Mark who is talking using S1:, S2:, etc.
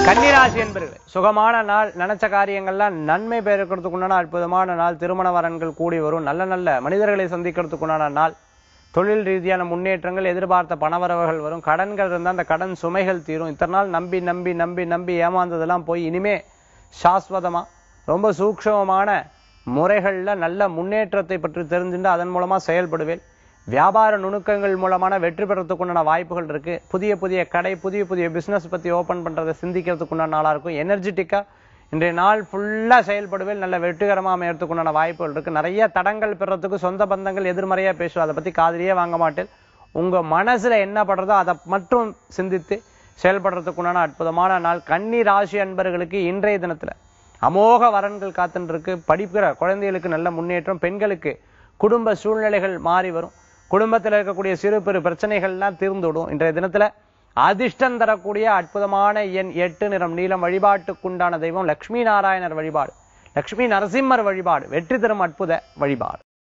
S1: கன்னிராசி என்பர்கள் சுகமான நாள் நினைச்ச காரியங்கள்லாம் நன்மை பெருக்கிறதுக்கு உண்டான அற்புதமான நாள் திருமண வரன்கள் கூடி வரும் நல்ல நல்ல மனிதர்களை சந்திக்கிறதுக்கு உண்டான நாள் தொழில் ரீதியான முன்னேற்றங்கள் எதிர்பார்த்த பணவரவுகள் வரும் கடன்கள் இருந்தால் அந்த கடன் சுமைகள் தீரும் இத்தனை நாள் நம்பி நம்பி நம்பி நம்பி ஏமாந்ததெல்லாம் போய் இனிமே சாஸ்வதமா ரொம்ப சூக்ஷமமான முறைகள்ல நல்ல முன்னேற்றத்தை பற்றி தெரிஞ்சுட்டு அதன் மூலமா செயல்படுவேன் வியாபார நுணுக்கங்கள் மூலமான வெற்றி பெறத்துக்குண்டான வாய்ப்புகள் இருக்கு புதிய புதிய கடை புதிய புதிய பிசினஸ் பத்தி ஓபன் பண்றதை சிந்திக்கிறதுக்குண்டான நாளா இருக்கும் எனர்ஜெட்டிக்கா இன்றைய நாள் ஃபுல்லா செயல்படுவேன் நல்ல வெற்றிகரமா அமையறதுக்குண்டான வாய்ப்புகள் இருக்கு நிறைய தடங்கள் பெறத்துக்கு சொந்த பந்தங்கள் எதிர்மறையா பேசுவோம் அதை பத்தி காதுலயே வாங்க மாட்டேன் உங்க மனசுல என்ன படுறதோ அதை மட்டும் சிந்தித்து செயல்படுறதுக்குண்டான அற்புதமான நாள் கன்னி ராசி அன்பர்களுக்கு இன்றைய தினத்துல அமோக வரன்கள் காத்துட்டு இருக்கு படிக்கிற குழந்தைகளுக்கு நல்ல முன்னேற்றம் பெண்களுக்கு குடும்ப சூழ்நிலைகள் மாறி வரும் குடும்பத்தில் இருக்கக்கூடிய சிறு பெரு பிரச்சனைகள்லாம் தீர்ந்து விடும் இன்றைய தினத்துல அதிர்ஷ்டம் தரக்கூடிய அற்புதமான எண் எட்டு நிறம் நீலம் வழிபாட்டுக்குண்டான தெய்வம் லட்சுமி நாராயணர் வழிபாடு லட்சுமி நரசிம்மர் வழிபாடு வெற்றி தரும் அற்புத வழிபாடு